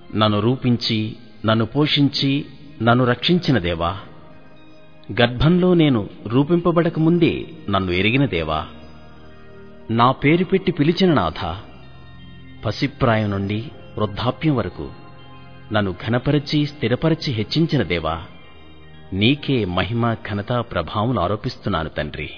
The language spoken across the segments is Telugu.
నన్ను రూపించి నన్ను పోషించి నన్ను రక్షించిన దేవా గర్భంలో నేను రూపింపబడక ముందే నన్ను ఎరిగిన దేవా నా పేరు పెట్టి పిలిచిన నాథ పసిప్రాయం నుండి వృద్ధాప్యం వరకు నన్ను ఘనపరచి స్థిరపరచి హెచ్చించిన దేవా నీకే మహిమ ఘనత ప్రభావం ఆరోపిస్తున్నాను తండ్రి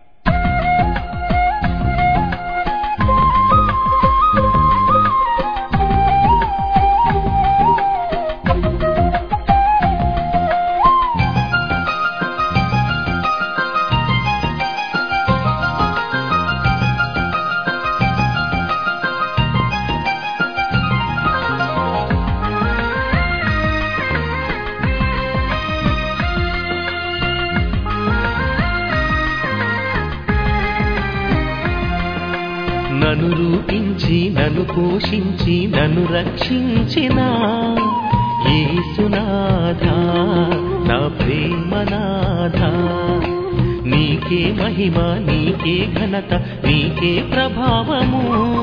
నన్ను రూపించి నన్ను పోషించి నన్ను రక్షించిన యేసునాథ నా ప్రేమనాథ నీకే మహిమ నీకే ఘనత నీకే ప్రభావము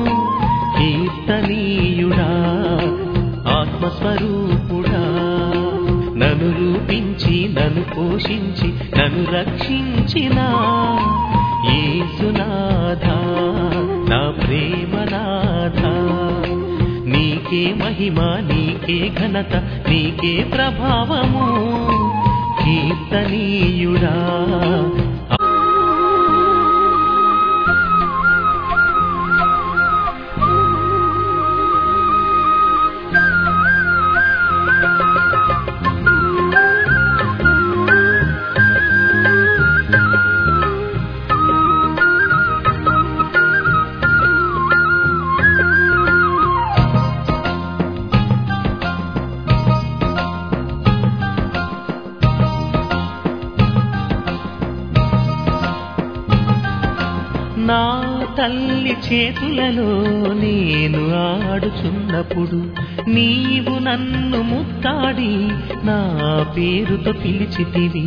కీర్తనీయుడా ఆత్మస్వరూపుడా నన్ను రూపించి నన్ను పోషించి నన్ను రక్షించిన యేసునాథ నా ప్రేమనాథ నీకే మహిమ నీకే ఘనత నీకే ప్రభావము కీర్తనీయుడా నా తల్లి చేతులలో నేను ఆడుచున్నప్పుడు నీవు నన్ను ముత్తాడి నా పేరుతో పిలిచితివి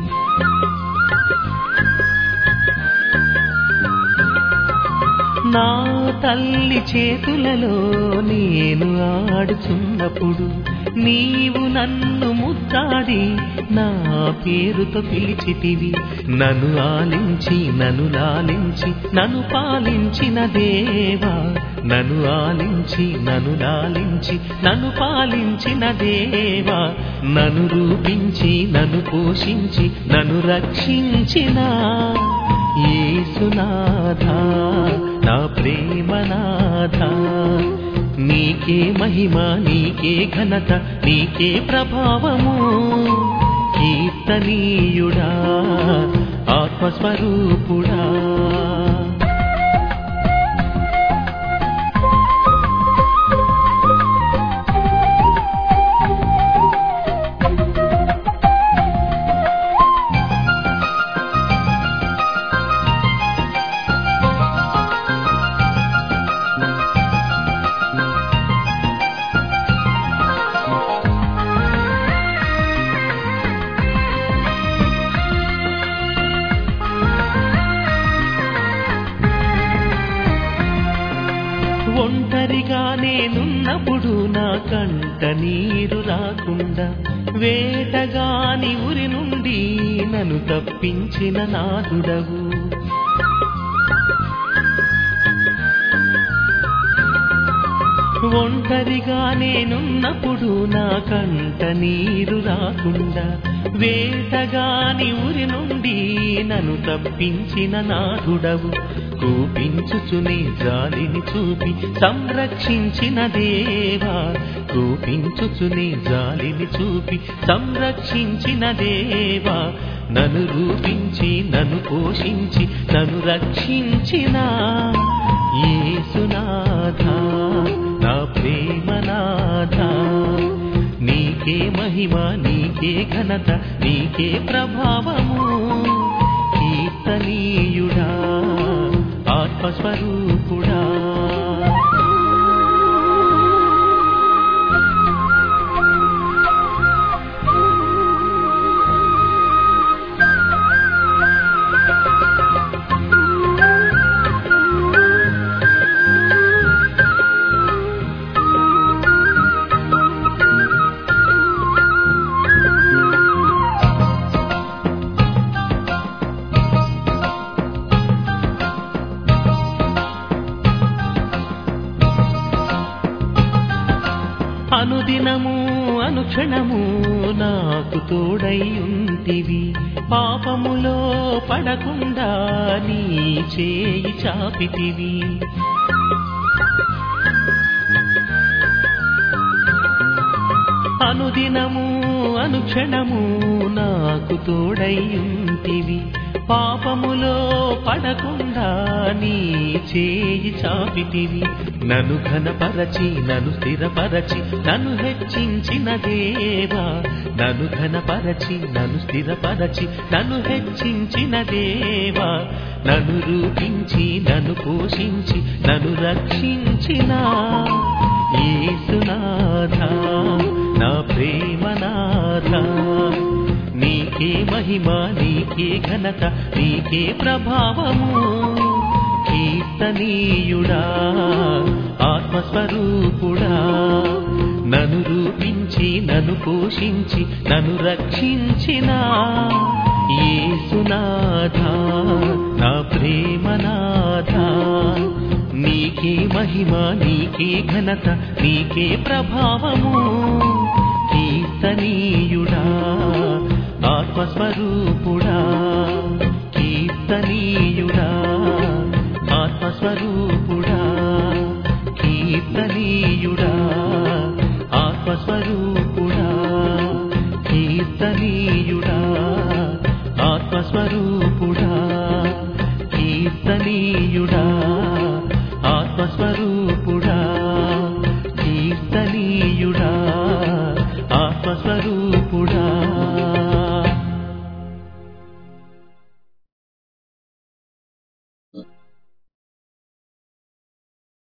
నా తల్లి చేతులలో నేను ఆడుచున్నప్పుడు నీవు నన్ను ముద్దాడి నా పేరుతో పిలిచితివి నన్ను ఆలించి నన్ను లాలించి నన్ను పాలించిన దేవా నన్ను ఆలించి నన్ను లాలించి నన్ను పాలించిన దేవా నన్ను రూపించి నన్ను పోషించి నన్ను రక్షించిన యేసునాథ నా ప్రేమనాథ నీకే మహిమ నీకే ఘనత నీకే ప్రభావము కీర్తనీయుడా ఆత్మస్వరూపుడా ఒంటరిగా నేనున్నప్పుడు నా కంట నీరు రాకుండా వేటగాని ఉరి నుండి నన్ను తప్పించిన నాదుడవు ఒంటరిగా నేనున్నప్పుడు నా కంట నీరు రాకుండా వేటగాని ఉరి నుండి నన్ను తప్పించిన నాథుడవు కూపించుచునే జాలిని చూపి సంరక్షించిన దేవా కూపించుచునే జాలిని చూపి సంరక్షించిన దేవా నన్ను రూపించి నన్ను పోషించి నన్ను రక్షించిన యేసునాథ నా ప్రేమనాథ నీకే మహిమ నీకే ఘనత నీకే ప్రభావము కీర్తనీయుడా ఆత్మస్వరూపుడా అనుదినము అనుక్షణము నాకు తోడై ఉంటివి పాపములో పడకుండా నీ చేయి చాపితివి అనుదినము అనుక్షణము నాకు తోడై ఉంటివి పాపములో పడకుండా నీ చేయి చాపితివి నన్ను ఘనపరచి నన్ను స్థిరపరచి నన్ను హెచ్చించిన దేవా నన్ను ఘనపరచి నన్ను స్థిరపరచి నన్ను హెచ్చించిన దేవా నన్ను రూపించి నన్ను పోషించి నన్ను రక్షించిన యేసునాథ నా ప్రేమనాథ నీకే మహిమ నీకే ఘనత నీకే ప్రభావము కీర్తనీయుడా ఆత్మస్వరూపుడా నన్ను రూపించి నన్ను పోషించి నన్ను రక్షించిన యేసునాథ నా ప్రేమనాథ నీకే మహిమ నీకే ఘనత నీకే ప్రభావము కీర్తనీయుడా ఆత్మస్వరూపుడా కీర్తనీయుడా ఆత్మస్వరూపుడా కీర్తనీయుడా ఆత్మస్వరూపుడా కీర్తనీయుడా ఆత్మస్వరూపుడా కీర్తనీయుడా ఆత్మస్వరూపుడా కీర్తనీయుడా ఆత్మస్వరూపుడా